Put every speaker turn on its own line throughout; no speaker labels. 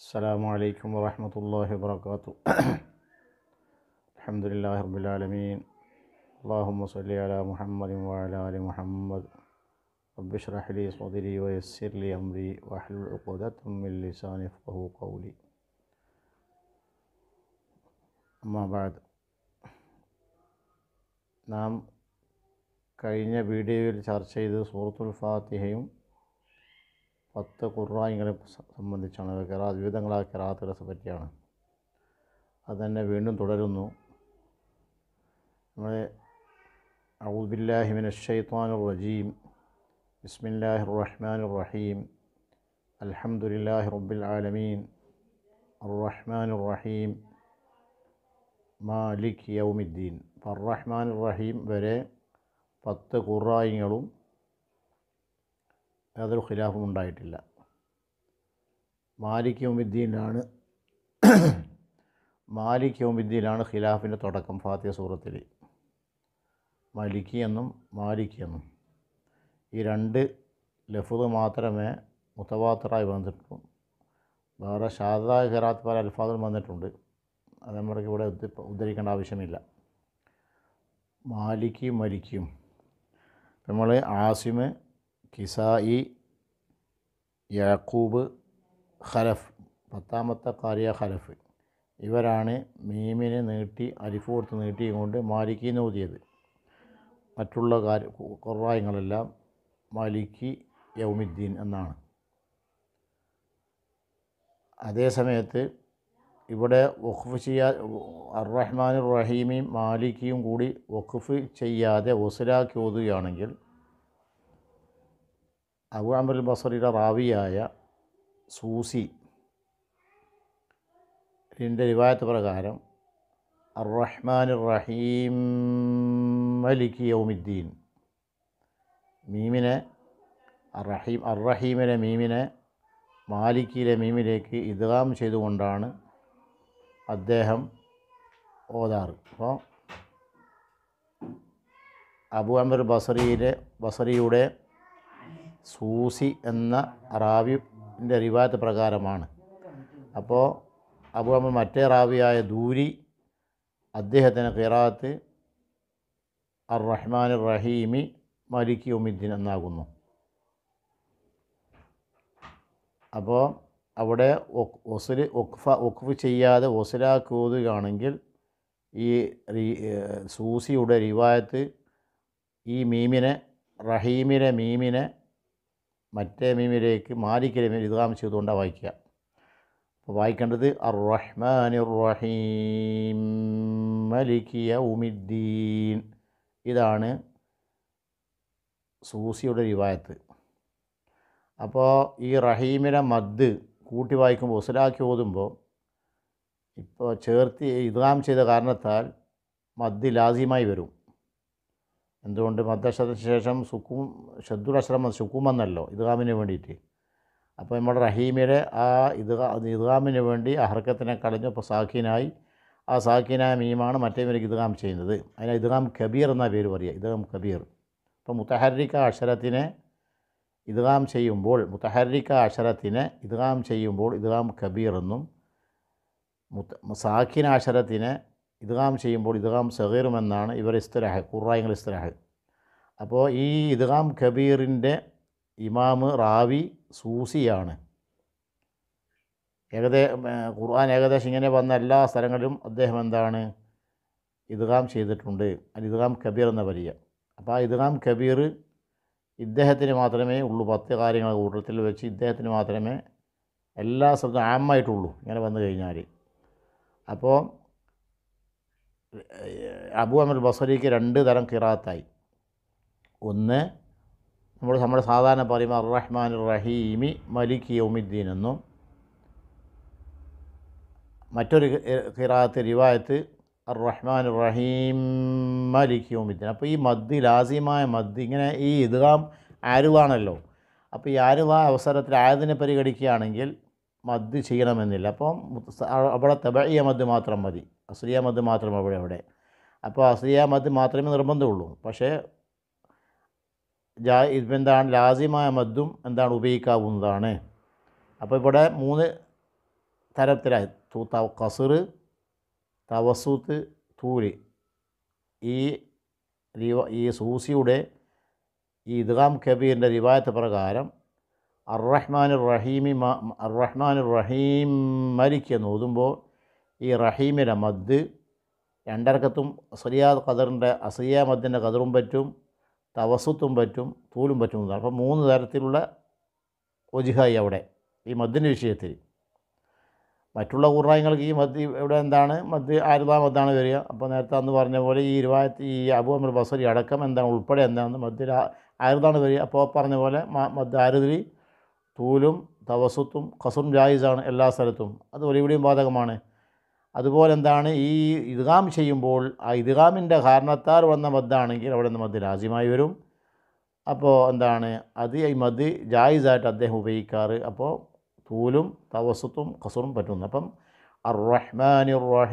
السلام عليكم ورحمة الله وبركاته الحمد لله رب العالمين اللهم صل على محمد وعلى آل محمد رب اشرح لي صدري ويسر لي أمري واحلل عقدة من لساني يفقه قولي أما بعد നാം കഴിഞ്ഞ വീഡിയോയിൽ ചർച്ച ചെയ്ത് സൂറത്തുൽ ഫാത്തിഹയും പത്ത് ഖുർആാനികളെ സംബന്ധിച്ചാണ് കിറാ വിവിധങ്ങളായ കിറാത്തുകളെ പറ്റിയാണ് അത് തന്നെ വീണ്ടും തുടരുന്നു നമ്മൾ ഔബില്ലാഹിമിൻ ഷൈത്വാൻ റജീം ബിസ്മില്ലാഹി റഹ്മാൻ റഹീം അൽഹംദുലില്ലാഹി റബ്ബിൽ ആലമീൻ അർറഹ്മാൻ റഹീം മാലിക് യൗമിദ്ദീൻ അപ്പോൾ അർറഹ്മാൻ റഹീം വരെ പത്ത് ഖുറായിങ്ങളും യാതൊരു ഖിലാഫും ഉണ്ടായിട്ടില്ല മാലിക് യൗമിദ്ദീനാണ് മാലിക് യൗമിദ്ദീനാണ് ഖിലാഫിൻ്റെ തുടക്കം ഫാത്തിയ സൂറത്തിൽ മലിക്കി എന്നും മാലിക് എന്നും ഈ രണ്ട് ലഫുദ് മാത്രമേ മുത്തവാത്തറായി വന്നിട്ടുള്ളൂ വേറെ ഷാദാ ഖിറാത്ത് പല അൽഫാദും വന്നിട്ടുണ്ട് അത് നമ്മൾക്ക് ഇവിടെ ഉദ്ധരിക്കേണ്ട ആവശ്യമില്ല മാലിക്കും മലിക്കും നമ്മൾ ആസിമ് കിസായി യാക്കൂബ് ഖലഫ് പത്താമത്തെ കാരിയ ഖലഫ് ഇവരാണ് മീമിനെ നീട്ടി അലിഫ് കൊടുത്ത് നീട്ടിയും മാലിക്കിന്ന് ഊതിയത് മറ്റുള്ള കാര്യ കുറവായങ്ങളെല്ലാം മാലിക്കി യൗമിദ്ദീൻ എന്നാണ് അതേ സമയത്ത് ഇവിടെ വഖഫ് ചെയ്യാ അർറഹ്മാൻ റഹീമിയും മാലിക്കിയും കൂടി വഖഫ് ചെയ്യാതെ വസുലാക്കി ഓതുകയാണെങ്കിൽ അബു അമർ ബസറിയുടെ റാവിയായ സൂസി ഇതിൻ്റെ റിവായത്ത് പ്രകാരം അർറഹ്മാൻ റഹീം മലിക് യൗമിദ്ദീൻ മീമിനെ അറഹീം അർറഹീമിനെ മീമിനെ മാലിക്കിയിലെ മീമിലേക്ക് ഇദ്ഗാം ചെയ്തുകൊണ്ടാണ് അദ്ദേഹം ഓതാറ് അപ്പോൾ അബു അമർ ബസറിയിലെ ബസറിയുടെ സൂസി എന്ന റാവിൻ്റെ റിവായത്ത് പ്രകാരമാണ് അപ്പോൾ അബു അമർ മറ്റേ റാവിയായ ദൂരി അദ്ദേഹത്തിന് ഖിറാത്ത് അർ റഹ്മാൻ റഹീമി മലിക് ഉമിദ്ദീൻ എന്നാകുന്നു അപ്പോൾ അവിടെ ഒസുല് ഒക്ഫ ഒക്ഫ് ചെയ്യാതെ ഒസുലാക്കി ഓതുകയാണെങ്കിൽ ഈ സൂസിയുടെ റിവായത്ത് ഈ മീമിനെ റഹീമിനെ മീമിനെ മറ്റേ മീമിലേക്ക് മാലിക്കിലെ മീം ഇതാം ചെയ്തുകൊണ്ടാണ് വായിക്കുക അപ്പോൾ വായിക്കേണ്ടത് അർ റഹ്മാൻ റഹീം മലിക്കിയ ഉമിദ്ദീൻ ഇതാണ് സൂസിയുടെ റിവായത്ത് അപ്പോൾ ഈ റഹീമിനെ മദ് കൂട്ടി വായിക്കുമ്പോൾ ഉസലാക്കി ഓതുമ്പോൾ ഇപ്പോൾ ചേർത്ത് ഇദ്ഗാം ചെയ്ത കാരണത്താൽ മദ് ലാസിമായി വരും എന്തുകൊണ്ട് മദ്ദക്ഷരത്തിന് ശേഷം സുക്കും ഷദ്ദുൽ അശ്രം സുക്കുമെന്നല്ലോ ഇദ്ഗാമിന് വേണ്ടിയിട്ട് അപ്പോൾ നമ്മുടെ റഹീമിലെ ആ ഇദ്ഗാ ഇദ്ഗാമിന് വേണ്ടി ആ ഹർക്കത്തിനെ കളഞ്ഞു ഇപ്പോൾ സാഖിനായി ആ സാഖിനായ മീമാണ് മറ്റേ പേർക്ക് ഇദ്ഗാം ചെയ്യുന്നത് അതിനെ ഇദ്ഗാം കബീർ എന്ന പേര് പറയുക ഇദ്ഗാം കബീർ അപ്പോൾ മുത്തഹരിക്ക അക്ഷരത്തിനെ ഇദ്ഗാം ചെയ്യുമ്പോൾ മുത്തഹരിക്ക അക്ഷരത്തിനെ ഇദ്ഗാം ചെയ്യുമ്പോൾ ഇദ്ഗാം കബീർ എന്നും മുത്ത സാഖിന അക്ഷരത്തിനെ ഇദ്ഗാം ചെയ്യുമ്പോൾ ഇദ്ഗാം സഹീറും എന്നാണ് ഇവർ ഇസ്തലാഹ് ഖുറായങ്ങൾ ഇസ്തലാഹ് അപ്പോൾ ഈ ഇദ്ഗാം കബീറിൻ്റെ ഇമാമ് റാവി സൂസിയാണ് ഏകദേ ഖുർആൻ ഏകദേശം ഇങ്ങനെ വന്ന എല്ലാ സ്ഥലങ്ങളിലും അദ്ദേഹം എന്താണ് ഇദ്ഗാം ചെയ്തിട്ടുണ്ട് അത് ഇദ്ഗാം കബീർ എന്ന പറയുക അപ്പോൾ ആ ഇദ്ഗാം കബീർ ഇദ്ദേഹത്തിന് മാത്രമേ ഉള്ളൂ പത്ത് കാര്യങ്ങൾ കൂട്ടത്തിൽ വെച്ച് ഇദ്ദേഹത്തിന് മാത്രമേ എല്ലാ ശബ്ദം ആമായിട്ടുള്ളൂ ഇങ്ങനെ വന്നു കഴിഞ്ഞാൽ അപ്പോൾ അബു അമൽ ബസറിക്ക് രണ്ട് തരം കിറാത്തായി ഒന്ന് നമ്മൾ നമ്മൾ സാധാരണ പറയുമ്പോൾ അർ റഹ്മാൻ റഹീമി മലിക് യൗമിദ്ദീൻ എന്നും മറ്റൊരു ഖിറാത്ത് റിവായത്ത് അർ റഹ്മാൻ റഹീം മലിക് യൗമിദ്ദീൻ അപ്പോൾ ഈ മദ് ലാസിമായ മദ് ഇങ്ങനെ ഈ ഇദ്ഗാം ആരുവാണല്ലോ അപ്പോൾ ഈ ആരുവ അവസരത്തിൽ ആയതിനെ പരിഗണിക്കുകയാണെങ്കിൽ മദ് ചെയ്യണമെന്നില്ല അപ്പം അവിടെ തബഇയ മദ് മാത്രം മതി അസ്ലിയ മദ് മാത്രം അവിടെ അവിടെ അപ്പോൾ അസ്ലിയ മദ് മാത്രമേ നിർബന്ധമുള്ളൂ പക്ഷേ ജാ എന്താണ് ലാസിമായ മദ്ദും എന്താണ് ഉപയോഗിക്കാവുന്നതാണ് അപ്പോൾ ഇവിടെ മൂന്ന് തരത്തിലായി തു ത കസറ് തവസൂത്ത് തൂല് ഈ റിവ ഈ സൂസിയുടെ ഈ ഇദ്ഗാം കബീറിൻ്റെ റിവായത്ത് പ്രകാരം അറഹ്മാൻ റഹീമി അറഹ്മാൻ റഹീം മലിക്ക് എന്ന് ഓതുമ്പോൾ ഈ റഹീമിൻ്റെ മദ് രണ്ടരക്കത്തും അസറിയാ ഖദറിൻ്റെ അസറിയ മദ്ദിൻ്റെ ഖദറും പറ്റും തവസുത്തും പറ്റും തൂലും പറ്റും എന്നതാണ് അപ്പം മൂന്ന് തരത്തിലുള്ള ഒജിഹായി അവിടെ ഈ മദ്ദിൻ്റെ വിഷയത്തിൽ മറ്റുള്ള ഖുറായങ്ങൾക്ക് ഈ മദ് ഇവിടെ എന്താണ് മദ് ആരുതാ മദ്ദാണ് വരിക അപ്പോൾ നേരത്തെ അന്ന് പറഞ്ഞ പോലെ ഈ ഇരുവായത്ത് ഈ അബു അമർ ബസരി അടക്കം എന്താണ് ഉൾപ്പെടെ എന്താണ് മദ്ദിൽ ആരുതാണ് വരിക അപ്പോൾ പറഞ്ഞ പോലെ മ- മദ് ആരുതിൽ തൂലും തവസുത്തും ഖസും ജായിസാണ് എല്ലാ സ്ഥലത്തും അതുപോലെ ഇവിടെയും ബാധകമാണ് അതുപോലെ എന്താണ് ഈ ഇദ്ഗാം ചെയ്യുമ്പോൾ ആ ഇദ്ഗാമിൻ്റെ കാരണത്താൽ വന്ന മദ്ദാണെങ്കിൽ അവിടെ നിന്ന് മദ് രാജ്യമായി വരും അപ്പോൾ എന്താണ് അത് ഈ മദ് ജായിസായിട്ട് അദ്ദേഹം ഉപയോഗിക്കാറ് അപ്പോൾ തൂലും തവസുത്തും ഖസുറും പറ്റുന്നു അപ്പം അർറഹ്മാൻ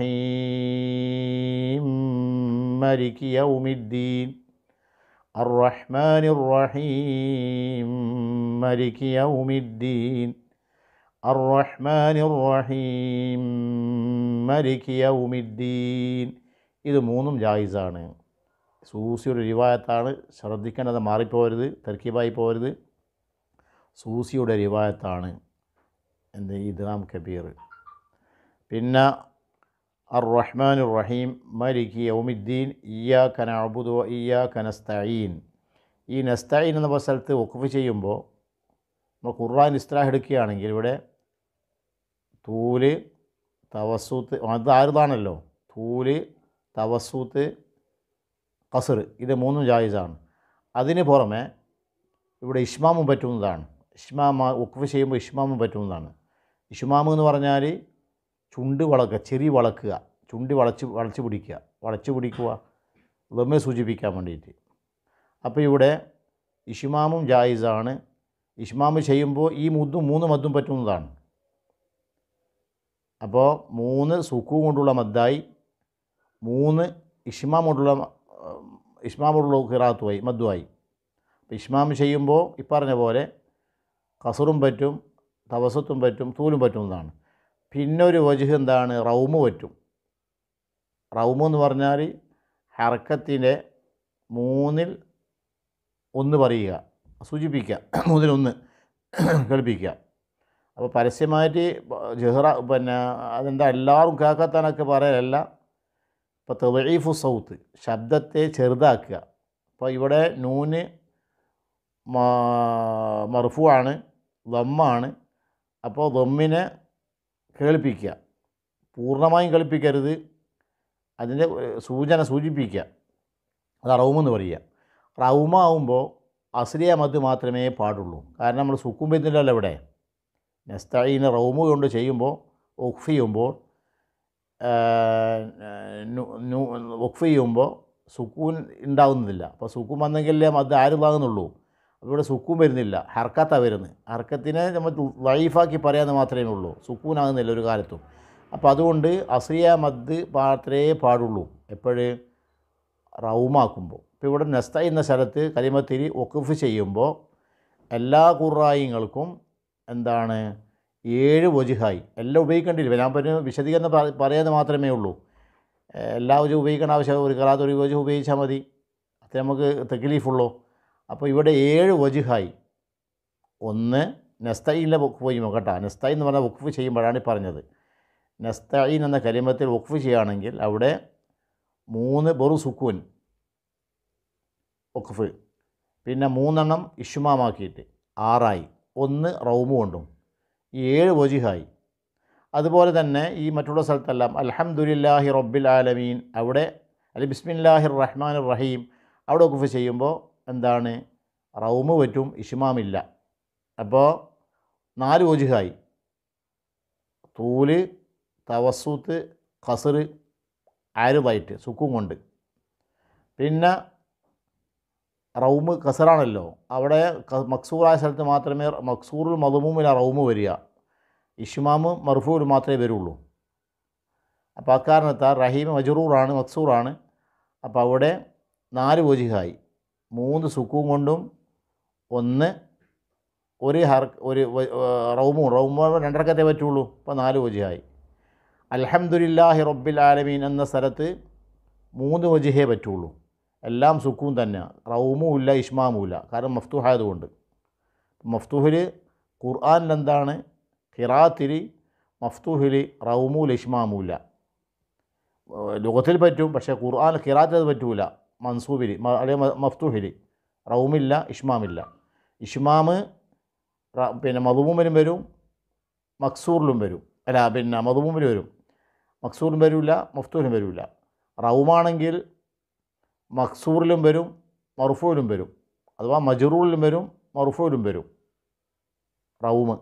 റഹീം മലിക് യൗമിദ്ദീൻ الرحمن الرحيم ملك يوم الدين الرحمن الرحيم ملك يوم الدين ഇത് മൂന്നും ജായിസാണ് സൂസിയുടെ റിവായത്താണ് ശ്രദ്ധിക്കേണ്ടത് മാറിപ്പോരുത് തെർക്കീബായി പോരുത് സൂസിയുടെ റിവായത്താണ് എന്ത് ഇദ്ഗാം കബീർ പിന്നെ അർ റഹ്മാൻ റഹീം മലിക് യൗമിദ്ദീൻ ഇയ്യാക നഅബുദു വ ഇയ്യാക നസ്തഈൻ ഈ നസ്തഈൻ എന്ന സ്ഥലത്ത് വഖഫ് ചെയ്യുമ്പോൾ നമ്മൾ ഖുർആൻ ഇസ്ലാഹ് എടുക്കുകയാണെങ്കിൽ ഇവിടെ തൂല് തവസൂത്ത് അത് ആരുതാണല്ലോ തൂല് തവസൂത്ത് കസർ ഇത് മൂന്നും ജായിസാണ് അതിന് പുറമെ ഇവിടെ ഇഷ്മാമും പറ്റുന്നതാണ് ഇഷ്മാമ വഖഫ് ചെയ്യുമ്പോൾ ഇഷ്മാമും പറ്റുന്നതാണ് ഇഷ്മാമ് എന്ന് പറഞ്ഞാൽ ചുണ്ട് വളക്കുക ചെറി വളക്കുക ചുണ്ട് വളച്ച് വളച്ച് പിടിക്കുക വളച്ച് പിടിക്കുക ലമ്മെ സൂചിപ്പിക്കാൻ വേണ്ടിയിട്ട് അപ്പോൾ ഇവിടെ ഇഷ്മാമും ജായിസാണ് ഇഷ്മാമ് ചെയ്യുമ്പോൾ ഈ മുദ്ദും മൂന്ന് മദ്ദും പറ്റുന്നതാണ് അപ്പോൾ മൂന്ന് സുക്കു കൊണ്ടുള്ള മദ്ദായി മൂന്ന് ഇഷ്മാം കൊണ്ടുള്ള ഇഷ്മാം കൊണ്ടുള്ള ഖിറാത്തുമായി മദ്ദുമായി അപ്പോൾ ഇഷ്മാം ചെയ്യുമ്പോൾ ഈ പറഞ്ഞ പോലെ കസറും പറ്റും തവസത്തും പറ്റും തൂലും പറ്റുന്നതാണ് പിന്നെ ഒരു വജുഹ് എന്താണ് റൗമ് പറ്റും റൗമ് എന്ന് പറഞ്ഞാൽ ഹർക്കത്തിൻ്റെ മൂന്നിൽ ഒന്ന് പറയുക സൂചിപ്പിക്കുക മൂന്നിലൊന്ന് കേൾപ്പിക്കുക അപ്പോൾ പരസ്യമായിട്ട് ജഹ്റ പിന്നെ അതെന്താ എല്ലാവരും കേൾക്കാത്താനൊക്കെ പറയലല്ല ഇപ്പോൾ തെവീഫു സൗത്ത് ശബ്ദത്തെ ചെറുതാക്കുക അപ്പോൾ ഇവിടെ നൂന് മർഫു ആണ് ദമ്മാണ് അപ്പോൾ ദമ്മിനെ കേൾപ്പിക്കുക പൂർണ്ണമായും കേൾപ്പിക്കരുത് അതിൻ്റെ സൂചന സൂചിപ്പിക്കുക അത് റൗമെന്ന് പറയുക റൗമാവുമ്പോൾ അസ്ലിയ മദ് മാത്രമേ പാടുള്ളൂ കാരണം നമ്മൾ സുക്കും വരുന്നില്ലല്ലോ ഇവിടെ നെസ്തീനെ റൗമ് കൊണ്ട് ചെയ്യുമ്പോൾ ഒഫ് ചെയ്യുമ്പോൾ ഒഫ് ചെയ്യുമ്പോൾ സുക്കൂൻ ഉണ്ടാകുന്നതില്ല അപ്പോൾ സുക്കൂൻ വന്നെങ്കിലേ മദ് ആരുതാകുന്നുള്ളൂ അപ്പോൾ ഇവിടെ സുക്കൂൻ വരുന്നില്ല ഹർക്കത്താണ് വരുന്നത് ഹർക്കത്തിനെ നമ്മൾ വൈഫാക്കി പറയാമെന്ന് മാത്രമേ ഉള്ളൂ സുക്കൂനാകുന്നില്ല ഒരു കാലത്തും അപ്പോൾ അതുകൊണ്ട് അസ്രിയ മദ് മാത്രമേ പാടുള്ളൂ എപ്പോഴ് റൗമാക്കുമ്പോൾ ഇപ്പോൾ ഇവിടെ നെസ്ത എന്ന സ്ഥലത്ത് കലിമത്തിരി ഒക്കുഫ് ചെയ്യുമ്പോൾ എല്ലാ ഖുറായിങ്ങൾക്കും എന്താണ് ഏഴ് വജുഹായി എല്ലാം ഉപയോഗിക്കേണ്ടില്ല ഞാൻ പറഞ്ഞ വിശദീകരണം പറ- പറയാതെ മാത്രമേ ഉള്ളൂ ഏഹ് എല്ലാ വജു ഉപയോഗിക്കേണ്ട ആവശ്യം ഒരു കറാത്ത് ഒരു വജു ഉപയോഗിച്ചാൽ മതി അത്ര നമുക്ക് തെക്കിലീഫുള്ളൂ അപ്പോൾ ഇവിടെ ഏഴ് വജുഹായി ഒന്ന് നെസ്തൈനിലെ വഖഫ് ചെയ്യുമ്പോൾ കേട്ടോ നെസ്തൈൻ എന്ന് പറഞ്ഞാൽ വഖഫ് ചെയ്യുമ്പോഴാണ് ഈ പറഞ്ഞത് നെസ്തൈൻ എന്ന കലിമത്തിൽ വഖഫ് ചെയ്യുകയാണെങ്കിൽ അവിടെ മൂന്ന് ബറു സുക്കൂൻ വഖഫ് പിന്നെ മൂന്നെണ്ണം ഇഷുമാമാക്കിയിട്ട് ആറായി ഒന്ന് റൗമു കൊണ്ടും ഈ ഏഴ് വജിഹായി അതുപോലെ തന്നെ ഈ മറ്റുള്ള സ്ഥലത്തെല്ലാം അൽഹംദുലില്ലാഹി റബ്ബിൽ ആലമീൻ അവിടെ അല്ലെ ബിസ്മില്ലാഹിർ റഹ്മാൻ റഹീം അവിടെ വഖഫ് ചെയ്യുമ്പോൾ എന്താണ് റൗമ് പറ്റും ഇഷുമാമില്ല അപ്പോൾ നാല് വജിഹായി തൂല് തവസൂത്ത് ഖസറ് ആരുതായിട്ട് സുക്കും കൊണ്ട് പിന്നെ റൗമ് കസറാണല്ലോ അവിടെ ക- മക്സൂറായ സ്ഥലത്ത് മാത്രമേ മക്സൂറുൽ മധുമൂമില റൗമ് വരിക ഇഷ്മാമ് മർഫൂൽ മാത്രമേ വരുള്ളൂ അപ്പോൾ അക്കാരണത്താൽ റഹീം മജറൂറാണ് മക്സൂറാണ് അപ്പോൾ അവിടെ നാല് വജിഹായി മൂന്ന് സുക്കും കൊണ്ടും ഒന്ന് ഒരു ഹർ ഒരു വ- ഏർ റൗമും റൗമ രണ്ടരക്കത്തേ പറ്റുള്ളൂ ഇപ്പോൾ നാല് വജിഹായി അൽഹംദുലില്ലാഹി റബ്ബിൽ ആലമീൻ എന്ന സ്ഥലത്ത് മൂന്ന് വജിഹേ പറ്റുള്ളൂ എല്ലാം സുക്കൂൻ തന്നെ റൗമും ഇല്ല ഇഷ്മാമും ഇല്ല കാരണം മഫ്തൂഹായതുകൊണ്ട് മഫ്തൂഹിൽ ഖുർആനിൽ എന്താണ് ഖിറാത്തിൽ മഫ്തൂഹിൽ റൗമൂൽ ഇഷ്മാമൂല്ല ലോകത്തിൽ പറ്റും പക്ഷേ ഖുർആൻ ഖിറാത്തിൽ അത് പറ്റൂല മൻസൂബിൽ അല്ലെങ്കിൽ മഫ്തൂഹിൽ റൗമില്ല ഇഷ്മാമില്ല ഇഷ്മാമ് റ- പിന്നെ മധുമൂമിലും വരും മക്സൂറിലും വരും അല്ല പിന്നെ മധുമൂമിലും വരും മക്സൂറിലും വരില്ല മഫ്തൂഹിലും വരില്ല റൗമാണെങ്കിൽ മക്സൂറിലും വരും മറുഫൂലും വരും അഥവാ മജറൂറിലും വരും മറുഫൂലും വരും റൗമ്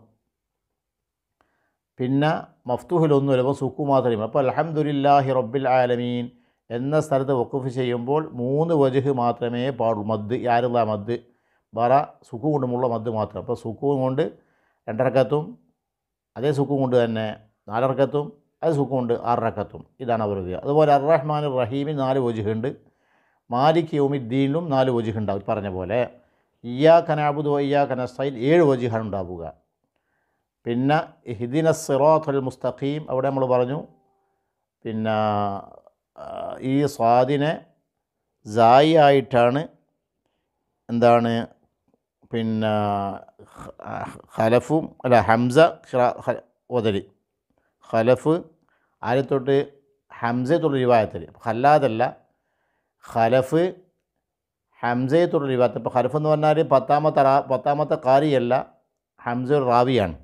പിന്നെ മഫ്തൂഹിലൊന്നുമില്ല അപ്പോൾ സുക്കു മാത്രമേ അപ്പോൾ അലഹമുല്ലാഹി റബ്ബിൽ ആലമീൻ എന്ന സ്ഥലത്ത് വക്കുഫ് ചെയ്യുമ്പോൾ മൂന്ന് വജുഹ് മാത്രമേ പാടുള്ളൂ മദ് യാരുള്ള മദ് ബറ സുക്കു കൊണ്ടുമുള്ള മദ് മാത്രം അപ്പോൾ സുക്കു കൊണ്ട് രണ്ടരക്കത്തും അതേ സുക്കു കൊണ്ട് തന്നെ നാലരക്കത്തും അതേ സുക്കു കൊണ്ട് ആറരക്കത്തും ഇതാണ് അവർ പറയുക അതുപോലെ അർ റഹ്മാൻ റഹീമിന് നാല് വജുഹുണ്ട് മാലിക് യൗമിദ്ദീനിലും നാല് വജുഹ് ഉണ്ടാവും പറഞ്ഞ പോലെ ഇയ്യാ കനാബുദ് ഇയ്യാ കനസ്തൈൻ ഏഴ് വജുഹാണ് ഉണ്ടാവുക പിന്നെ ഹിദിന സിറാത്തുൽ മുസ്തഖീം അവിടെ നമ്മൾ പറഞ്ഞു പിന്നെ ആ, ഈ സ്വാദിനെ സായി ആയിട്ടാണ് എന്താണ് പിന്നെ ഹ- ഖലഫും അല്ല ഹംസ ഖിറ- ഖ- ഓതല് ഖലഫ് ആരത്തൊട്ട് ഹംസയത്തുള്ള റിവായത്തിൽ ഖല്ലാദല്ല ഖലഫ് ഹംസയത്തുള്ള റിവായത്ത് ഇപ്പോൾ ഖലഫ് എന്ന് പറഞ്ഞാൽ പത്താമത്തെ റാ പത്താമത്തെ കാരിയല്ല ഹംസ ഒരു റാവിയാണ്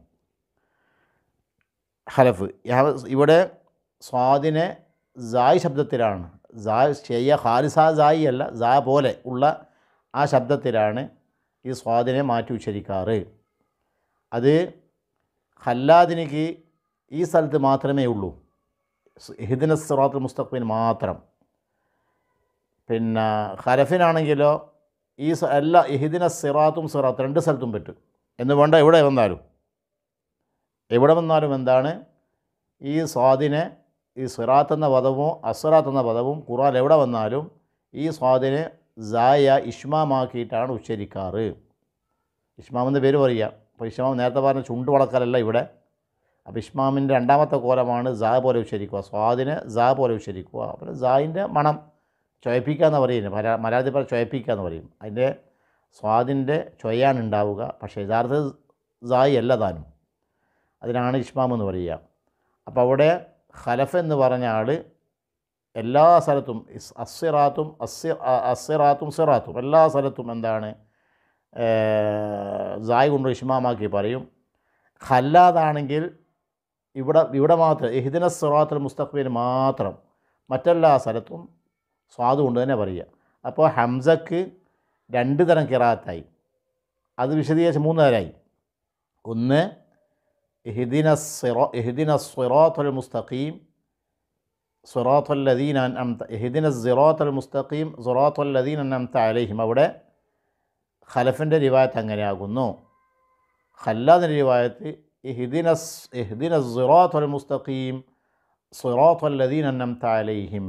ഖലഫ് യാ- ഇവിടെ സ്വാദിനെ സായ് ശബ്ദത്തിലാണ് സാ ഷെയ്യ ഖാലിസ സായി അല്ല സാ പോലെ ഉള്ള ആ ശബ്ദത്തിലാണ് ഈ സ്വാദിനെ മാറ്റി ഉച്ചരിക്കാറ് അത് ഖല്ലാദിനിക്ക് ഈ സ്ഥലത്ത് മാത്രമേ ഉള്ളൂ ഹിദിന സിറാത്തുൽ മുസ്തഖ്ബിൻ മാത്രം പിന്നെ ഖലഫിനാണെങ്കിലോ ഈ സ- എല്ലാ ഇഹിദിന സിറാത്തും സിറാത്ത് രണ്ട് സ്ഥലത്തും പറ്റും എന്ന് വേണ്ട എവിടെ വന്നാലും എവിടെ വന്നാലും എന്താണ് ഈ സ്വാദിനെ ഈ സിറാത്ത് എന്ന പദവും അസ്റാത്ത് എന്ന പദവും ഖുറാൻ എവിടെ വന്നാലും ഈ സ്വാദിനെ സായ ഇഷ്മാമാക്കിയിട്ടാണ് ഉച്ചരിക്കാറ് ഇഷ്മാം എന്ന പേര് പറയുക അപ്പോൾ ഇഷ്മാം നേരത്തെ പറഞ്ഞ ചുണ്ട് വളക്കലല്ല ഇവിടെ അപ്പോൾ ഇഷ്മാമിൻ്റെ രണ്ടാമത്തെ കോലമാണ് സാ പോലെ ഉച്ചരിക്കുക സ്വാദിനെ സാ പോലെ ഉച്ചരിക്കുക അപ്പോൾ സായിൻ്റെ മണം ചുവപ്പിക്കുക എന്ന് പറയുന്നത് മല മലയാളത്തിൽ പറഞ്ഞ ചുവപ്പിക്കുക എന്ന് പറയും അതിൻ്റെ സ്വാദിൻ്റെ ചൊയ്യാണ് ഉണ്ടാവുക പക്ഷേ യഥാർത്ഥ സായി അല്ല താനും അതിനാണ് ഇഷ്മാം എന്ന് പറയുക അപ്പോൾ അവിടെ ഖലഫ് എന്ന് പറഞ്ഞ ആൾ എല്ലാ സ്ഥലത്തും ഇസ് അസ്സിറാത്തും അസ്സി അ- അസ്സിറാത്തും സിറാത്തും എല്ലാ സ്ഥലത്തും എന്താണ് സായ് കൊണ്ട് ഇഷ്മാമാക്കി പറയും ഖല്ലാതാണെങ്കിൽ ഇവിടെ ഇവിടെ മാത്രം ഇഹിദിന സിറാത്തുൽ മുസ്തഖ്ബിൽ മാത്രം മറ്റെല്ലാ സ്ഥലത്തും സ്വാദ് കൊണ്ട് തന്നെ പറയുക അപ്പോൾ ഹംസക്ക് രണ്ട് തരം കിറാത്തായി അത് വിശദീകരിച്ച് മൂന്ന് തരമായി ഒന്ന് ഇഹ്ദിന സിറോ ഇഹ്ദിന സിറാത്തുൽ മുസ്തഖീം സിറാത്തുൽ ലദീന അൻഅംത ഇഹ്ദിന സിറാത്തുൽ മുസ്തഖീം സിറാത്തുൽ ലദീന അൻഅംത അലൈഹിം അവിടെ ഖലഫിൻ്റെ റിവായത്ത് അങ്ങനെയാകുന്നു ഖല്ലാദിൻ്റെ റിവായത്ത് ഇഹ്ദിന സ്- ഇഹ്ദിന സിറാത്തുൽ മുസ്തഖീം സിറാത്തുൽ ലദീന അൻഅംത അലൈഹിം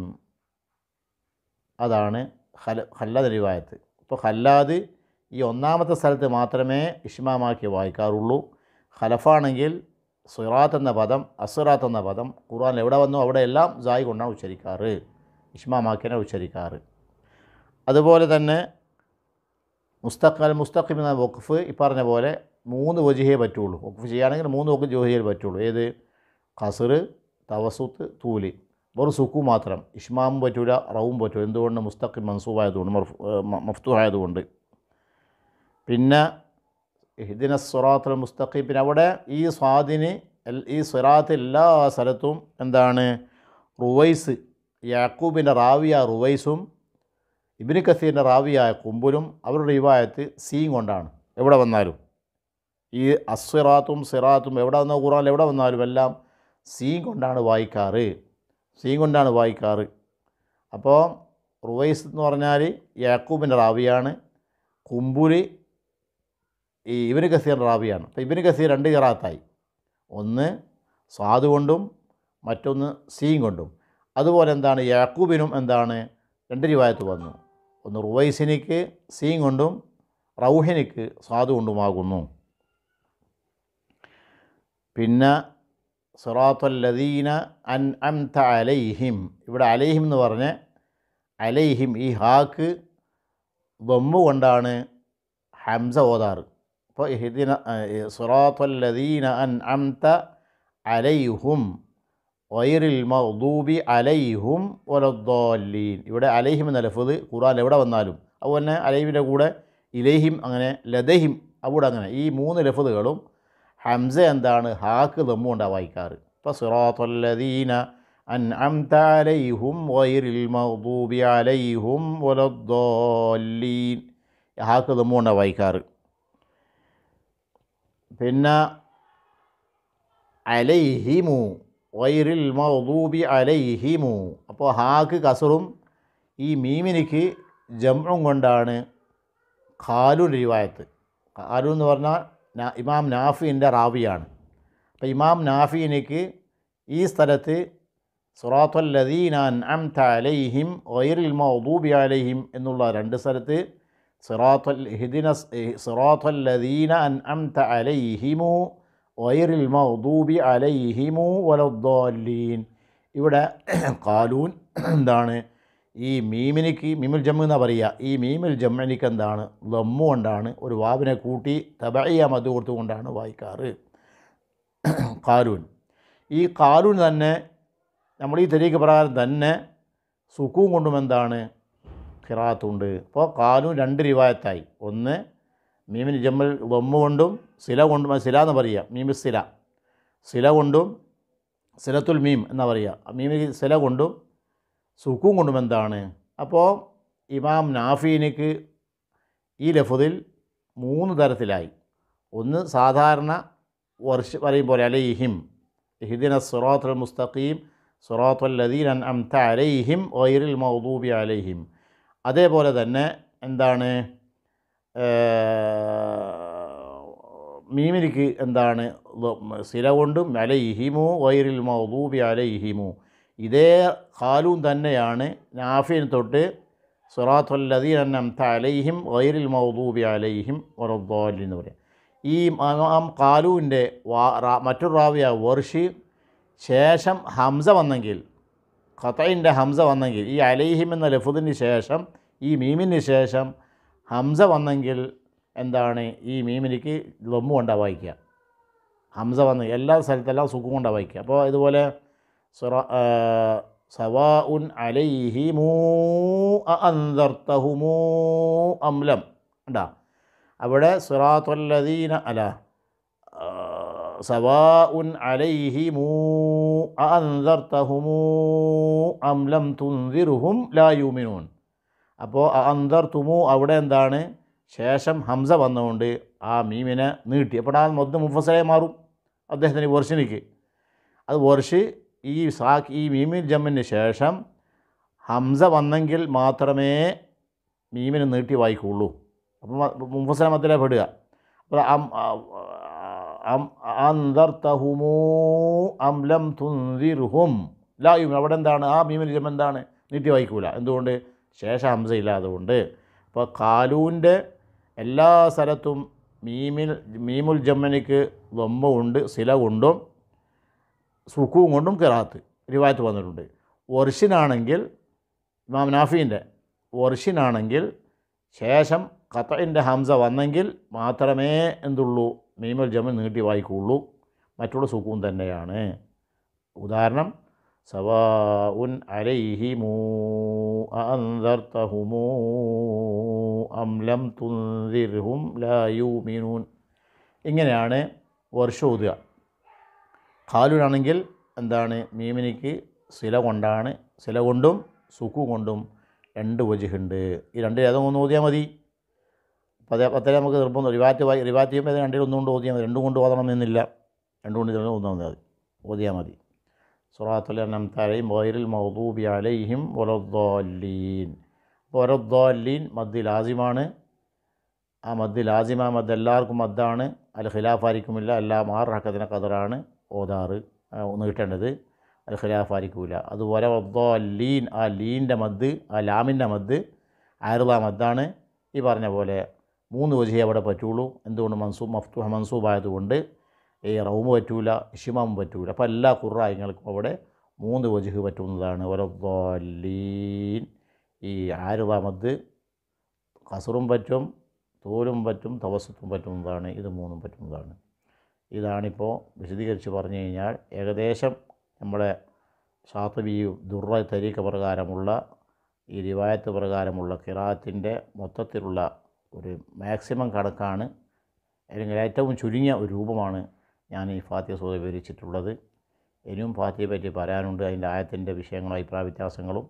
അതാണ് ഖല ഖല്ലാദ് റിവായത്ത് ഇപ്പോൾ ഖല്ലാദ് ഈ ഒന്നാമത്തെ സ്ഥലത്ത് മാത്രമേ ഇഷ്മാമാക്കി വായിക്കാറുള്ളൂ ഖലഫാണെങ്കിൽ സിറാത്ത് എന്ന പദം അസിറാത്ത് എന്ന പദം ഖുർആൻ എവിടെ വന്നു അവിടെ എല്ലാം സായി കൊണ്ടാണ് ഉച്ചരിക്കാറ് ഇഷ്മാമാക്കിയാണ് ഉച്ചരിക്കാറ് അതുപോലെ തന്നെ മുസ്തഖൽ മുസ്തഖിം എന്ന വഖഫ് ഈ പറഞ്ഞ പോലെ മൂന്ന് വജിഹേ പറ്റുള്ളൂ വഖഫ് ചെയ്യുകയാണെങ്കിൽ മൂന്ന് വഖഫ് ജോഹിയേ പറ്റുള്ളൂ ഏത് ഖസർ തവസുത്ത് തൂല് വെറും സുക്കു മാത്രം ഇഷ്മാമും പറ്റൂല റവും പറ്റൂല എന്തുകൊണ്ട് മുസ്തഖിം മൻസൂബായതുകൊണ്ട് മർഫു മഫ്തു ആയതുകൊണ്ട് പിന്നെ ഹിദിന സുറാത്തുൽ മുസ്തഖീം പിന്നെ അവിടെ ഈ സ്വാദിന് എൽ- ഈ സുറാത്ത് എല്ലാ സ്ഥലത്തും എന്താണ് റുവൈസ് യാക്കൂബിൻ്റെ റാവിയ റുവൈസും ഇബിന് കസീറിൻ്റെ റാവിയായ കുമ്പുലും അവരുടെ റിവായത്ത് സീൻ കൊണ്ടാണ് എവിടെ വന്നാലും ഈ അസ്വിറാത്തും സിറാത്തും എവിടെ വന്ന ഖുറാൻ എവിടെ വന്നാലും എല്ലാം സീൻ കൊണ്ടാണ് വായിക്കാറ് സീൻ കൊണ്ടാണ് വായിക്കാറ് അപ്പോൾ റുവൈസ് എന്ന് പറഞ്ഞാൽ യാക്കൂബിൻ്റെ റാവിയാണ് കുമ്പുല് ഈ ഇബിന് കസീറിൻ്റെ റാവിയാണ് അപ്പോൾ ഇബിന് കസീർ രണ്ട് കിറാത്തായി ഒന്ന് സ്വാദ് കൊണ്ടും മറ്റൊന്ന് സീൻ കൊണ്ടും അതുപോലെ എന്താണ് യാക്കൂബിനും എന്താണ് രണ്ട് രൂപായത്ത് വന്നു ഒന്ന് റുവൈസിനിക്ക് സീൻ കൊണ്ടും റൗഹിനിക്ക് സ്വാദ് കൊണ്ടുമാകുന്നു പിന്നെ സിറാത്തല്ലദീന അൻ അംത അലൈഹിം ഇവിടെ അലൈഹിം എന്ന് പറഞ്ഞ് അലൈഹിം ഈ ഹാക്ക് ദമ്മു കൊണ്ടാണ് ഹംസ ഓതാറ് അപ്പോൾ ഹിദിന സിറാത്തല്ലദീന അൻ അംത അലൈഹും വൈറിൽ മൗദൂബി അലൈഹും ഒലദ്ദോല്ലീൻ ഇവിടെ അലൈഹിം എന്ന ലഫത് ഖുറാൻ എവിടെ വന്നാലും അതുപോലെ തന്നെ അലൈഹിൻ്റെ കൂടെ ഇലൈഹിം അങ്ങനെ ലദഹിം അവിടെ അങ്ങനെ ഈ മൂന്ന് ലഫതുകളും ഹംസ എന്താണ് ഹാക്ക് ദമ്മു കൊണ്ടാണ് വായിക്കാറ് ഇപ്പോൾ സിറാത്തല്ലദീന അൻ അംത അലൈഹും വൈറിൽ മൗദൂബി അലൈഹും ഒലദ്ദോല്ലീൻ ഹാക്ക് ദമ്മു കൊണ്ടാണ് വായിക്കാറ് പിന്നെ അലൈഹിമു വൈറിൽ മൗദൂബി അലൈഹിമു അപ്പോൾ ഹാക്ക് കസറും ഈ മീമിനിക്ക് ജംഉം കൊണ്ടാണ് ഖാലൂൻ റിവായത്ത് ഖാലു എന്ന് പറഞ്ഞാൽ നാ- ഇമാം നാഫിൻ്റെ റാവിയാണ് അപ്പോൾ ഇമാം നാഫിനിക്ക് ഈ സ്ഥലത്ത് സുറാത്തുല്ലദീനാൻ അംത അലൈഹിം വൈറിൽ മൗദൂബി അലൈഹിം എന്നുള്ള രണ്ട് സ്ഥലത്ത് സിറാത്തുൽ ഹിദിന സിറാത്തുല്ലദീന അൻ അംത അലൈഹിമു വൈറിൽ മൗദൂബി അലൈഹിമു വലദ്ദാലീൻ ഇവിടെ കാലൂൻ എന്താണ് ഈ മീമിനിക്ക് മീമുൽ ജമ്മു എന്നാ പറയുക ഈ മീമുൽ ജമ്മനിക്ക് എന്താണ് ലമ്മു കൊണ്ടാണ് ഒരു വാവിനെ കൂട്ടി തബയ്യ മത് കൊടുത്തുകൊണ്ടാണ് വായിക്കാറ് കാലൂൻ ഈ കാലൂൻ തന്നെ നമ്മൾ ഈ തെരീക്ക് പ്രകാരം തന്നെ സുഖവും കൊണ്ടും എന്താണ് ഖിറാത്തുണ്ട് അപ്പോൾ കാലൂൻ രണ്ട് റിവായത്തായി ഒന്ന് മീമിന് ജമ്മൽ ലമ്മു കൊണ്ടും സില കൊണ്ടും അത് സില എന്ന് പറയുക മീമി സില സില കൊണ്ടും സിലത്തുൽ മീം എന്നാ പറയുക മീമിന് സില കൊണ്ടും സുക്കും കൊണ്ടും എന്താണ് അപ്പോൾ ഇമാം നാഫീനിക്ക് ഈ ലഫുദിൽ മൂന്ന് തരത്തിലായി ഒന്ന് സാധാരണ വർഷ പറയും പോലെ അലൈഹിം ഹിദിന സുറാത്തുൽ മുസ്തഖീം സുറാത്തുൽ ലദീൻ അൻ അംത അലൈഹിം വൈറിൽ മൗദൂബി അലൈഹിം അതേപോലെ തന്നെ എന്താണ് മീമിനിക്ക് എന്താണ് ലൊ- സില കൊണ്ടും അലൈഹിമു വൈറിൽ മൗദൂബി അലൈഹിമു ഇതേ ഖാലൂൻ തന്നെയാണ് നാഫിന് തൊട്ട് സുറാത്തുല്ലദീൻ അന്നംത അലൈഹിം വൈറിൽ മൗദൂബി അലൈഹിം വറദ്ദാലി എന്ന് പറയാം ഈ ഇമാം ഖാലൂൻ്റെ വാ റാ- മറ്റൊരു റാവിയ വർഷി ശേഷം ഹംസ വന്നെങ്കിൽ ഖത്തയിൻ്റെ ഹംസ വന്നെങ്കിൽ ഈ അലൈഹിം എന്ന ലഫുദിന് ശേഷം ഈ മീമിന് ശേഷം ഹംസ വന്നെങ്കിൽ എന്താണ് ഈ മീമിനിക്ക് ലൊമ്മു കൊണ്ടാണ് വായിക്കുക ഹംസ വന്ന് എല്ലാ സ്ഥലത്തെല്ലാം സുഖം കൊണ്ടാണ് വായിക്കുക അപ്പോൾ ഇതുപോലെ സുറ സവാ ഉൻ അലൈഹിമൂ അന്തർത്തഹുമൂ അംലം ഉണ്ടാ അവിടെ സുറാത്തുല്ലദീന അല സവാ ഉൻ അലൈഹിമൂ അന്തർത്തഹുമൂ അംലം തുന്തിറുഹും ലായുമിനൂൻ അപ്പോൾ അന്തർത്തുമു അവിടെ എന്താണ് ശേഷം ഹംസ വന്നുകൊണ്ട് ആ മീമിനെ നീട്ടി അപ്പോൾ ആ മൊത്തം മുഫസലായി മാറും അദ്ദേഹത്തിന് വർഷിനിക്ക് അത് വർഷ് ഈ സാക്ക് ഈ മീമിൻ ജമ്മിന് ശേഷം ഹംസ വന്നെങ്കിൽ മാത്രമേ മീമിനെ നീട്ടി വായിക്കുള്ളൂ അപ്പം മുഫസല മത്തിലെ പെടുക അപ്പോൾ അം അം അന്തർത്തഹുമൂ അംലം തുന്തിർഹും ലായും അവിടെ എന്താണ് ആ മീമിൻ ജമ്മ എന്താണ് നീട്ടി വായിക്കൂല എന്തുകൊണ്ട് ശേഷം ഹംസ ഇല്ലാതുകൊണ്ട് അപ്പോൾ കാലൂൻ്റെ എല്ലാ സ്ഥലത്തും മീമിൽ മീമുൽ ജമ്മനിക്ക് ലൊമ്മ ഉണ്ട് സില കൊണ്ടും സുഖവും കൊണ്ടും കിറാത്ത് റിവായത്ത് വന്നിട്ടുണ്ട് വർഷിനാണെങ്കിൽ ഇമാം നാഫീൻ്റെ വർഷിനാണെങ്കിൽ ശേഷം ഖത്തയിൻ്റെ ഹംസ വന്നെങ്കിൽ മാത്രമേ എന്തുള്ളൂ മീമുൽ ജമ്മൻ നീട്ടി വായിക്കുള്ളൂ മറ്റുള്ള സുഖവും തന്നെയാണ് ഉദാഹരണം സവാഉൻ അലൈഹിമൂ അൻദർതഹുമൂ അം ലം തുൻദിർഹും ലാ യൂമിനൂൻ ഇങ്ങനെയാണ് വർഷം ഓതുക ഖാലുനാണെങ്കിൽ എന്താണ് മീമിനിക്ക് സില കൊണ്ടാണ് സില കൊണ്ടും സുക്കു കൊണ്ടും രണ്ട് വജുണ്ട് ഈ രണ്ട് ഏതോ ഒന്ന് ഓതിയാൽ മതി പതേ പത്തര നമുക്ക് നിർബന്ധം റിവാറ്റ് വായി റിവാറ്റ് ചെയ്യുമ്പോൾ ഇത് രണ്ടിൽ ഒന്നും കൊണ്ട് ഓതിയാൽ മതി രണ്ടും കൊണ്ട് ഓതണം എന്നില്ല രണ്ടും കൊണ്ട് ഇതിൽ ഓതാൽ മതി ഓതിയാൽ മതി സുറാത്തുൽ അനംതലയും വൈറിൽ മൗദൂബി അലൈഹിം വലദ്ദാലീൻ അപ്പോൾ വലദ്ദാലീൻ മദ് ലാസിമാണ് ആ മദ് ലാസിമ മദ് എല്ലാവർക്കും മദ്ദാണ് അൽ ഖിലാഫായിരിക്കുമില്ല എല്ലാം ആറ് ഹക്കത്തിന് കതറാണ് ഓതാറ് ആ, നീട്ടേണ്ടത് അൽ ഖിലാഫായിരിക്കില്ല അതുപോലെ വദ്ദാലീൻ ആ ലീൻ്റെ മദ് ആ ലാമിൻ്റെ മദ് ആറുള്ള മദ്ദാണ് ഈ പറഞ്ഞ പോലെ മൂന്ന് വജഹേ അവിടെ പറ്റുള്ളൂ എന്തുകൊണ്ട് മൻസൂബ് മഫ്തുഹ മൻസൂബായതുകൊണ്ട് ഈ റൗമ് പറ്റൂല ഇഷിമാമും പറ്റൂല അപ്പോൾ എല്ലാ ഖുറായങ്ങൾക്കും അവിടെ മൂന്ന് വജുഹ് പറ്റുന്നതാണ് ഒരദ്ദാലീൻ ഈ ആരുതാമത് കസറും പറ്റും തോലും പറ്റും തവസത്തും പറ്റുന്നതാണ് ഇത് മൂന്നും പറ്റുന്നതാണ് ഇതാണിപ്പോൾ വിശദീകരിച്ച് പറഞ്ഞു കഴിഞ്ഞാൽ ഏകദേശം നമ്മുടെ ഷാത്തബി ദുർറ തരീക്ക പ്രകാരമുള്ള ഈ റിവായത്ത് പ്രകാരമുള്ള കിറാത്തിൻ്റെ മൊത്തത്തിലുള്ള ഒരു മാക്സിമം കണക്കാണ് അല്ലെങ്കിൽ ഏറ്റവും ചുരുങ്ങിയ ഒരു രൂപമാണ് ഞാൻ ഈ ഫാത്തിയ സൂത വിവരിച്ചിട്ടുള്ളത് ഇനിയും ഫാത്തിയെ പറ്റി പറയാനുണ്ട് അതിൻ്റെ ആയത്തിൻ്റെ വിഷയങ്ങളും അഭിപ്രായ വ്യത്യാസങ്ങളും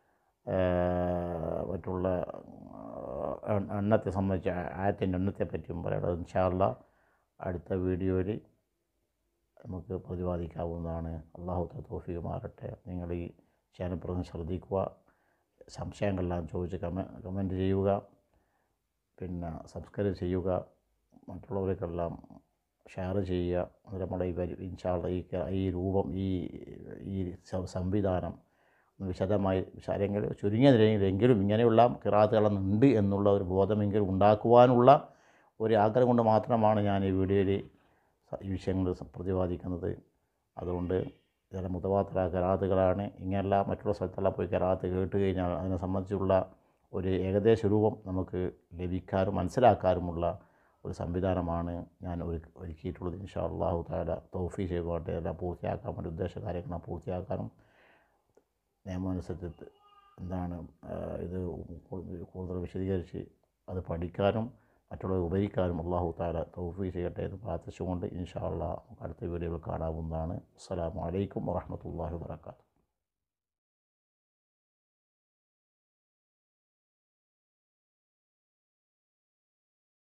മറ്റുള്ള എൺ- എണ്ണത്തെ സംബന്ധിച്ച് ആയത്തിൻ്റെ എണ്ണത്തെ പറ്റിയും പറയണത് ഇൻഷാല്ല അടുത്ത വീഡിയോയിൽ നമുക്ക് പ്രതിപാദിക്കാവുന്നതാണ് അള്ളാഹു തോഫിക്ക് മാറട്ടെ നിങ്ങൾ ഈ ചാനൽ പ്രതി ശ്രദ്ധിക്കുക സംശയങ്ങളെല്ലാം ചോദിച്ച് കമ കമൻറ്റ് ചെയ്യുക പിന്നെ സബ്സ്ക്രൈബ് ചെയ്യുക മറ്റുള്ളവർക്കെല്ലാം ഷെയർ ചെയ്യുക അത് നമ്മുടെ ഈ പരി ഇൻഷാള്ള ഈ ക- ഈ രൂപം ഈ ഈ സ- സംവിധാനം ഒന്ന് വിശദമായി വിശ- അല്ലെങ്കിൽ ചുരുങ്ങിയ നിലയിലെങ്കിലും ഇങ്ങനെയുള്ള കിറാത്തുകളുണ്ട് എന്നുള്ള ഒരു ബോധമെങ്കിലും ഉണ്ടാക്കുവാനുള്ള ഒരു ആഗ്രഹം കൊണ്ട് മാത്രമാണ് ഞാൻ ഈ വീഡിയോയിൽ ഈ വിഷയങ്ങൾ സ- പ്രതിപാദിക്കുന്നത് അതുകൊണ്ട് ഇതെല്ലാം മുതവാത്ര കരാത്തുകളാണ് ഇങ്ങനെയുള്ള മറ്റുള്ള സ്ഥലത്തെല്ലാം പോയി കരാത്ത് കേട്ട് കഴിഞ്ഞാൽ അതിനെ സംബന്ധിച്ചുള്ള ഒരു ഏകദേശ രൂപം നമുക്ക് ലഭിക്കാനും മനസ്സിലാക്കാനുമുള്ള ഒരു സംവിധാനമാണ് ഞാൻ ഒരു ഒരുക്കിയിട്ടുള്ളത് ഇൻഷാ അള്ളാഹു താല തോഫി ചെയ്തുകൊണ്ട് എല്ലാം പൂർത്തിയാക്കാൻ വേണ്ടി ഉദ്ദേശ കാര്യങ്ങൾ പൂർത്തിയാക്കാനും നിയമാനുസരിച്ച് എന്താണ് ആ, ഇത് കൂടുതൽ വിശദീകരിച്ച് അത് പഠിക്കാനും മറ്റുള്ളവർ ഉപകരിക്കാനും അള്ളാഹു താല തൗഫീ ചെയ്യട്ടെ എന്ന് പ്രാർത്ഥിച്ചുകൊണ്ട് ഇൻഷാ അള്ളാഹ് അടുത്ത വീഡിയോയിൽ കാണാവുന്നതാണ് അസ്സലാമു അലൈക്കും വറഹ്മത്തുള്ളാഹി വബറകാതുഹു